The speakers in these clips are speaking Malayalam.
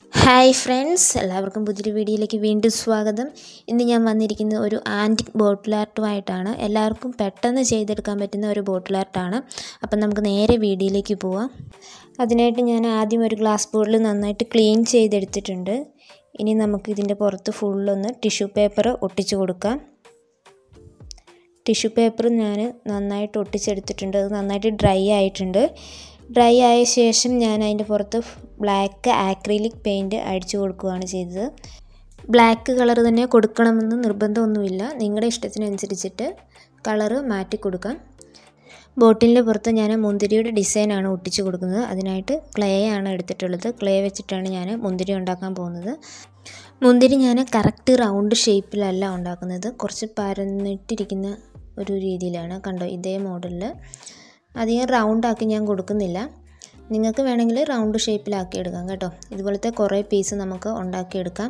ഹായ് ഫ്രണ്ട്സ് എല്ലാവർക്കും പുതിയൊരു വീഡിയോയിലേക്ക് വീണ്ടും സ്വാഗതം ഇന്ന് ഞാൻ വന്നിരിക്കുന്നത് ഒരു ആൻറ്റിക് ബോട്ടിൽ ആർട്ടുമായിട്ടാണ് എല്ലാവർക്കും പെട്ടെന്ന് ചെയ്തെടുക്കാൻ പറ്റുന്ന ഒരു ബോട്ടിൽ ആർട്ടാണ് അപ്പം നമുക്ക് നേരെ വീഡിയോയിലേക്ക് പോവാം അതിനായിട്ട് ഞാൻ ആദ്യം ഒരു ഗ്ലാസ് ബോട്ടിൽ നന്നായിട്ട് ക്ലീൻ ചെയ്തെടുത്തിട്ടുണ്ട് ഇനി നമുക്ക് ഇതിൻ്റെ പുറത്ത് ഫുള്ളൊന്ന് ടിഷ്യൂ പേപ്പർ ഒട്ടിച്ചു കൊടുക്കാം ടിഷ്യൂ പേപ്പർ ഞാൻ നന്നായിട്ട് ഒട്ടിച്ചെടുത്തിട്ടുണ്ട് അത് നന്നായിട്ട് ഡ്രൈ ആയിട്ടുണ്ട് ഡ്രൈ ആയ ശേഷം ഞാൻ അതിൻ്റെ പുറത്ത് ബ്ലാക്ക് ആക്രിലിക് പെയിൻറ്റ് അടിച്ചു കൊടുക്കുകയാണ് ചെയ്തത് ബ്ലാക്ക് കളർ തന്നെ കൊടുക്കണമെന്ന് നിർബന്ധമൊന്നുമില്ല നിങ്ങളുടെ ഇഷ്ടത്തിനനുസരിച്ചിട്ട് കളറ് മാറ്റി കൊടുക്കാം ബോട്ടിലിൻ്റെ പുറത്ത് ഞാൻ മുന്തിരിയുടെ ഡിസൈനാണ് ഒട്ടിച്ചു കൊടുക്കുന്നത് അതിനായിട്ട് ക്ലേ ആണ് എടുത്തിട്ടുള്ളത് ക്ലേ വെച്ചിട്ടാണ് ഞാൻ മുന്തിരി ഉണ്ടാക്കാൻ പോകുന്നത് മുന്തിരി ഞാൻ കറക്റ്റ് റൗണ്ട് ഷേപ്പിലല്ല ഉണ്ടാക്കുന്നത് കുറച്ച് പരന്നിട്ടിരിക്കുന്ന ഒരു രീതിയിലാണ് കണ്ടോ ഇതേ മോഡലിൽ അധികം റൗണ്ടാക്കി ഞാൻ കൊടുക്കുന്നില്ല നിങ്ങൾക്ക് വേണമെങ്കിൽ റൗണ്ട് ഷേപ്പിലാക്കി എടുക്കാം കേട്ടോ ഇതുപോലത്തെ കുറേ പീസ് നമുക്ക് ഉണ്ടാക്കിയെടുക്കാം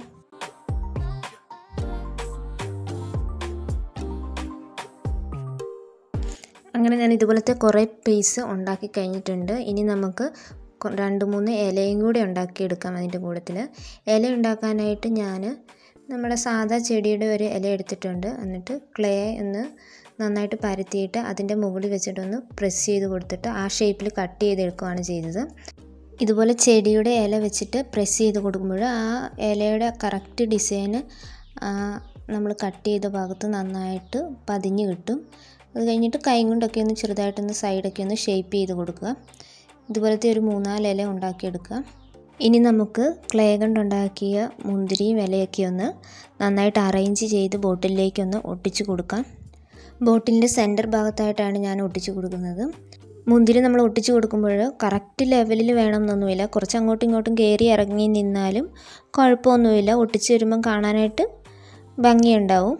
അങ്ങനെ ഞാൻ ഇതുപോലത്തെ കുറേ പീസ് ഉണ്ടാക്കി കഴിഞ്ഞിട്ടുണ്ട് ഇനി നമുക്ക് രണ്ട് മൂന്ന് ഇലയും കൂടി ഉണ്ടാക്കിയെടുക്കാം അതിൻ്റെ കൂട്ടത്തിൽ ഇല ഉണ്ടാക്കാനായിട്ട് ഞാൻ നമ്മുടെ സാധാ ചെടിയുടെ ഒരു ഇല എടുത്തിട്ടുണ്ട് എന്നിട്ട് ക്ലേ ഒന്ന് നന്നായിട്ട് പരത്തിയിട്ട് അതിൻ്റെ മുകളിൽ വെച്ചിട്ടൊന്ന് പ്രസ് ചെയ്ത് കൊടുത്തിട്ട് ആ ഷേപ്പിൽ കട്ട് ചെയ്തെടുക്കുകയാണ് ചെയ്തത് ഇതുപോലെ ചെടിയുടെ ഇല വെച്ചിട്ട് പ്രസ് ചെയ്ത് കൊടുക്കുമ്പോൾ ആ ഇലയുടെ കറക്റ്റ് ഡിസൈന് നമ്മൾ കട്ട് ചെയ്ത ഭാഗത്ത് നന്നായിട്ട് പതിഞ്ഞ് കിട്ടും അത് കഴിഞ്ഞിട്ട് കൈ കൊണ്ടൊക്കെ ഒന്ന് ചെറുതായിട്ടൊന്ന് സൈഡൊക്കെ ഒന്ന് ഷേപ്പ് ചെയ്ത് കൊടുക്കുക ഇതുപോലത്തെ ഒരു മൂന്നാല് ഇല ഉണ്ടാക്കിയെടുക്കുക ഇനി നമുക്ക് ക്ലേ കൊണ്ടുണ്ടാക്കിയ മുന്തിരിയും ഇലയൊക്കെ ഒന്ന് നന്നായിട്ട് അറേഞ്ച് ചെയ്ത് ബോട്ടിലേക്ക് ഒട്ടിച്ചു കൊടുക്കാം ബോട്ടിലിൻ്റെ സെൻറ്റർ ഭാഗത്തായിട്ടാണ് ഞാൻ ഒട്ടിച്ചു കൊടുക്കുന്നത് മുന്തിരി നമ്മൾ ഒട്ടിച്ചു കൊടുക്കുമ്പോൾ കറക്റ്റ് ലെവലിൽ വേണമെന്നൊന്നുമില്ല കുറച്ച് അങ്ങോട്ടും ഇങ്ങോട്ടും കയറി ഇറങ്ങി നിന്നാലും കുഴപ്പമൊന്നുമില്ല ഒട്ടിച്ച് വരുമ്പം കാണാനായിട്ട് ഭംഗിയുണ്ടാവും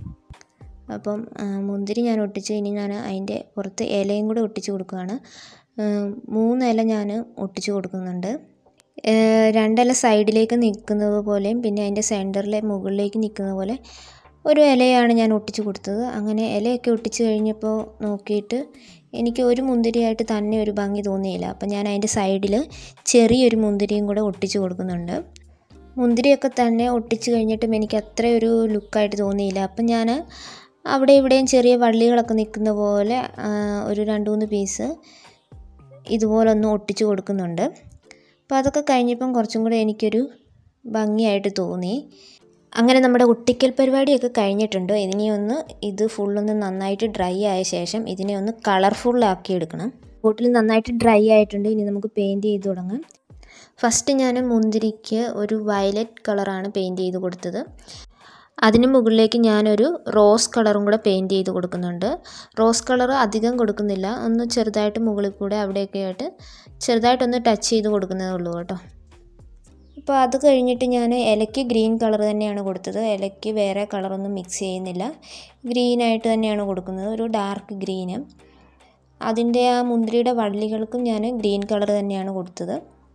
അപ്പം മുന്തിരി ഞാൻ ഒട്ടിച്ച് ഇനി ഞാൻ അതിൻ്റെ പുറത്ത് ഇലയും കൂടെ ഒട്ടിച്ച് കൊടുക്കുകയാണ് മൂന്ന് ഇല ഞാൻ ഒട്ടിച്ച് കൊടുക്കുന്നുണ്ട് രണ്ടില സൈഡിലേക്ക് നിൽക്കുന്നത് പോലെയും പിന്നെ അതിൻ്റെ സെൻറ്ററിലെ മുകളിലേക്ക് നിൽക്കുന്ന പോലെ ഒരു ഇലയാണ് ഞാൻ ഒട്ടിച്ച് കൊടുത്തത് അങ്ങനെ ഇലയൊക്കെ ഒട്ടിച്ച് കഴിഞ്ഞപ്പോൾ നോക്കിയിട്ട് എനിക്ക് ഒരു മുന്തിരിയായിട്ട് തന്നെ ഒരു ഭംഗി തോന്നിയില്ല അപ്പം ഞാൻ അതിൻ്റെ സൈഡിൽ ചെറിയൊരു മുന്തിരിയും കൂടെ ഒട്ടിച്ച് കൊടുക്കുന്നുണ്ട് മുന്തിരിയൊക്കെ തന്നെ ഒട്ടിച്ച് കഴിഞ്ഞിട്ടും എനിക്ക് അത്ര ഒരു ലുക്കായിട്ട് തോന്നിയില്ല അപ്പം ഞാൻ അവിടെ ഇവിടെയും ചെറിയ വള്ളികളൊക്കെ നിൽക്കുന്ന പോലെ ഒരു രണ്ട് മൂന്ന് പീസ് ഇതുപോലെ ഒന്ന് ഒട്ടിച്ച് കൊടുക്കുന്നുണ്ട് അപ്പോൾ അതൊക്കെ കഴിഞ്ഞപ്പം കുറച്ചും കൂടെ എനിക്കൊരു ഭംഗിയായിട്ട് തോന്നി അങ്ങനെ നമ്മുടെ ഒട്ടിക്കൽ പരിപാടിയൊക്കെ കഴിഞ്ഞിട്ടുണ്ട് ഇനി ഒന്ന് ഇത് ഫുള്ളൊന്ന് നന്നായിട്ട് ഡ്രൈ ആയ ശേഷം ഇതിനെ ഒന്ന് കളർഫുള്ളാക്കി എടുക്കണം ബോട്ടിൽ നന്നായിട്ട് ഡ്രൈ ആയിട്ടുണ്ട് ഇനി നമുക്ക് പെയിൻറ്റ് ചെയ്ത് തുടങ്ങാം ഫസ്റ്റ് ഞാൻ മുന്തിരിക്ക് ഒരു വയലറ്റ് കളറാണ് പെയിൻറ്റ് ചെയ്ത് കൊടുത്തത് അതിന് മുകളിലേക്ക് ഞാനൊരു റോസ് കളറും കൂടെ പെയിൻറ്റ് ചെയ്ത് കൊടുക്കുന്നുണ്ട് റോസ് കളർ അധികം കൊടുക്കുന്നില്ല ഒന്ന് ചെറുതായിട്ട് മുകളിൽ കൂടെ അവിടെയൊക്കെ ആയിട്ട് ചെറുതായിട്ടൊന്ന് ടച്ച് ചെയ്ത് കൊടുക്കുന്നതേ ഉള്ളൂ കേട്ടോ അപ്പോൾ അത് കഴിഞ്ഞിട്ട് ഞാൻ ഇലയ്ക്ക് ഗ്രീൻ കളർ തന്നെയാണ് കൊടുത്തത് ഇലയ്ക്ക് വേറെ കളറൊന്നും മിക്സ് ചെയ്യുന്നില്ല ഗ്രീനായിട്ട് തന്നെയാണ് കൊടുക്കുന്നത് ഒരു ഡാർക്ക് ഗ്രീന് അതിൻ്റെ ആ മുന്തിരിയുടെ വള്ളികൾക്കും ഞാൻ ഗ്രീൻ കളർ തന്നെയാണ് കൊടുത്തത്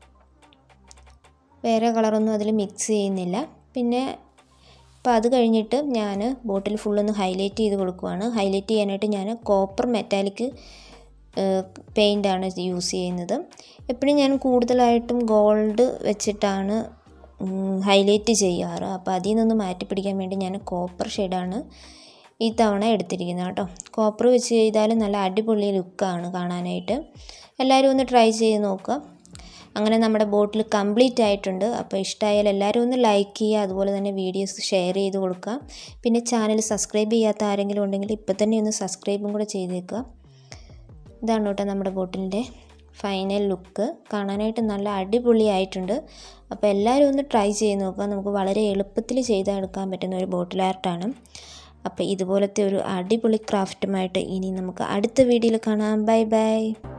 വേറെ കളറൊന്നും അതിൽ മിക്സ് ചെയ്യുന്നില്ല പിന്നെ അപ്പോൾ അത് കഴിഞ്ഞിട്ട് ഞാൻ ബോട്ടിൽ ഫുള്ളൊന്ന് ഹൈലൈറ്റ് ചെയ്ത് കൊടുക്കുവാണ് ഹൈലൈറ്റ് ചെയ്യാനായിട്ട് ഞാൻ കോപ്പർ മെറ്റാലിക് പെയിൻ്റാണ് യൂസ് ചെയ്യുന്നത് എപ്പോഴും ഞാൻ കൂടുതലായിട്ടും ഗോൾഡ് വെച്ചിട്ടാണ് ഹൈലൈറ്റ് ചെയ്യാറ് അപ്പോൾ അതിൽ നിന്നൊന്ന് മാറ്റി പിടിക്കാൻ വേണ്ടി ഞാൻ കോപ്പർ ഷെയ്ഡാണ് ഈ തവണ എടുത്തിരിക്കുന്നത് കേട്ടോ കോപ്പർ വെച്ച് ചെയ്താൽ നല്ല അടിപൊളി ലുക്കാണ് കാണാനായിട്ട് എല്ലാവരും ഒന്ന് ട്രൈ ചെയ്ത് നോക്കുക അങ്ങനെ നമ്മുടെ ബോട്ടിൽ കംപ്ലീറ്റ് ആയിട്ടുണ്ട് അപ്പോൾ ഇഷ്ടമായാൽ എല്ലാവരും ഒന്ന് ലൈക്ക് ചെയ്യുക അതുപോലെ തന്നെ വീഡിയോസ് ഷെയർ ചെയ്ത് കൊടുക്കുക പിന്നെ ചാനൽ സബ്സ്ക്രൈബ് ചെയ്യാത്ത ആരെങ്കിലും ഉണ്ടെങ്കിൽ ഇപ്പോൾ തന്നെ ഒന്ന് സബ്സ്ക്രൈബും കൂടെ ചെയ്തേക്കുക ഇതാണ് കേട്ടോ നമ്മുടെ ബോട്ടിലിൻ്റെ ഫൈനൽ ലുക്ക് കാണാനായിട്ട് നല്ല അടിപൊളിയായിട്ടുണ്ട് അപ്പോൾ എല്ലാവരും ഒന്ന് ട്രൈ ചെയ്ത് നോക്കുക നമുക്ക് വളരെ എളുപ്പത്തിൽ ചെയ്തെടുക്കാൻ പറ്റുന്ന ഒരു ബോട്ടിൽ ആർട്ടാണ് അപ്പോൾ ഇതുപോലത്തെ ഒരു അടിപൊളി ക്രാഫ്റ്റുമായിട്ട് ഇനി നമുക്ക് അടുത്ത വീഡിയോയിൽ കാണാം ബൈ ബൈ